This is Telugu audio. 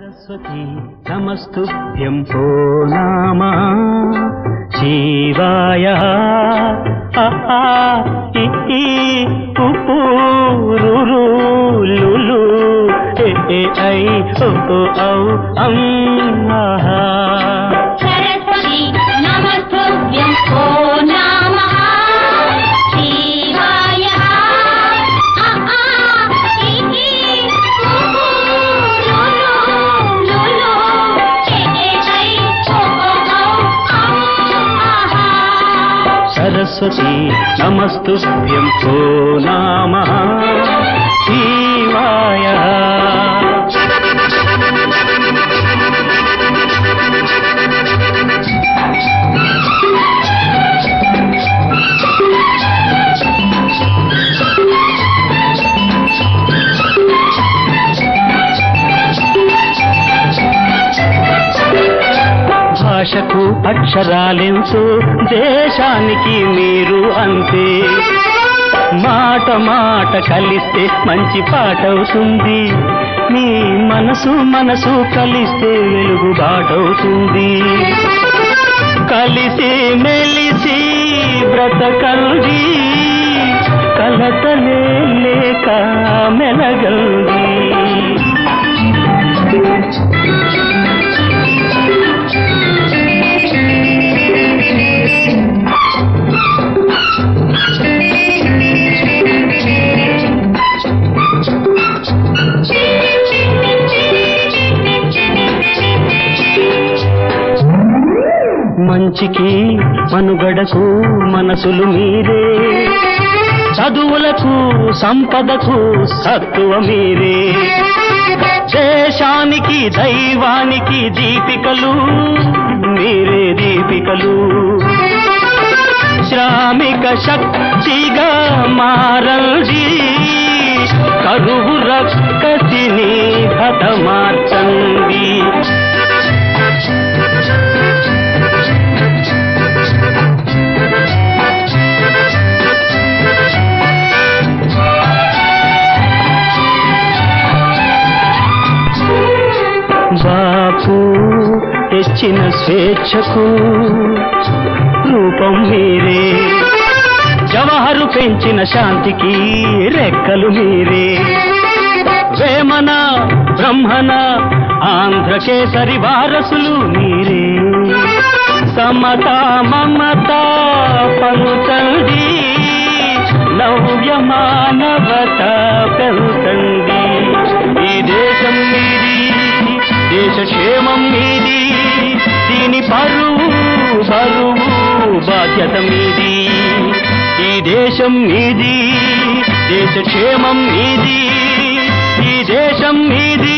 సరస్వతి నమస్తుభ్యం భో నామా శివాయ ఆ, ఆ, ఇ, ఈ, ఉ, ఊ, రు, రు, లు, లు, ఎ, ఎ, ఐ, ఓ, ఓ, ఔ, అం, ఆహా. సరస్వతి నమస్తుభ్యం ఓ నమః శివాయ ఆ ఆ ఈ ఈ ఊ ఊ లు లు లు లు ఏ ఏ ఐ ఓ ఓ ఔ ఔ ఆహా సరస్వతి నమస్తుభ్యం భో నామా శివాయ భాషకు అక్షరాలెంతో దేశానికి మీరు అంతే మాట మాట కలిస్తే మంచి పాట అవుతుంది మీ మనసు మనసు కలిస్తే వెలుగు బాటవుతుంది కలిసి మెలిసి బ్రతకండి కలతలే లేక మెలగండి మంచికి మనుగడకు మనసులు మీరే చదువులకు సంపదకు సత్తువ మీరే దేశానికి దైవానికి దీపికలు మీరే దీపికలు శ్రామిక శక్తిగా మారండి కరువు రక్కసిని హతమార్చండి బాపు తెచ్చిన స్వేచ్ఛకు రూపం మీరే జవహరు పెంచిన శాంతికి రెక్కలు మీరే వేమన బ్రహ్మణ ఆంధ్రకేసరి వారసులు మీరే సమత మమత పంచండి నవ్య మానవత పెంచండి ఈ దేశం మీది దేశ క్షేమం మీది దీని పరువు బరువు బాధ్యత మీది ఈ దేశం మీది దేశ క్షేమం మీది ఈ దేశం మీది